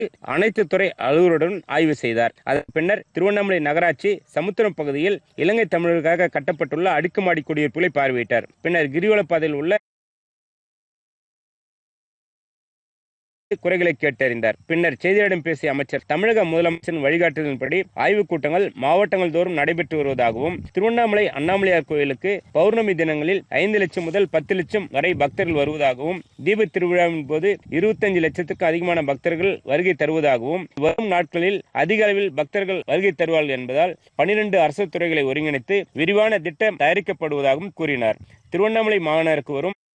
அனைத்து துறை அலுவலருடன் ஆய்வு செய்தார் அதன் பின்னர் திருவண்ணாமலை நகராட்சி சமுத்திரம் பகுதியில் இலங்கை தமிழர்களுக்காக கட்டப்பட்டுள்ள அடுக்குமாடி குடியிருப்புகளை பார்வையிட்டார் பின்னர் கிரிவலப்பாதையில் உள்ள குறைகளை கேட்டறிந்தார் பின்னர் செய்தியாளர்களிடம் பேசிய அமைச்சர் தமிழக முதலமைச்சரின் வழிகாட்டுதலின்படி ஆய்வுக் கூட்டங்கள் மாவட்டங்கள் தோறும் நடைபெற்று வருவதாகவும் திருவண்ணாமலை அண்ணாமலையார் கோயிலுக்கு பௌர்ணமி தினங்களில் ஐந்து லட்சம் முதல் பத்து லட்சம் வரை பக்தர்கள் வருவதாகவும் தீப திருவிழாவின் போது இருபத்தஞ்சு லட்சத்துக்கு அதிகமான பக்தர்கள் வருகை தருவதாகவும் வரும் நாட்களில் அதிக அளவில் பக்தர்கள் வருகை தருவார்கள் என்பதால் பனிரெண்டு அரசு துறைகளை ஒருங்கிணைத்து விரிவான திட்டம் தயாரிக்கப்படுவதாகவும் கூறினார் திருவண்ணாமலை மாநகருக்கு வரும்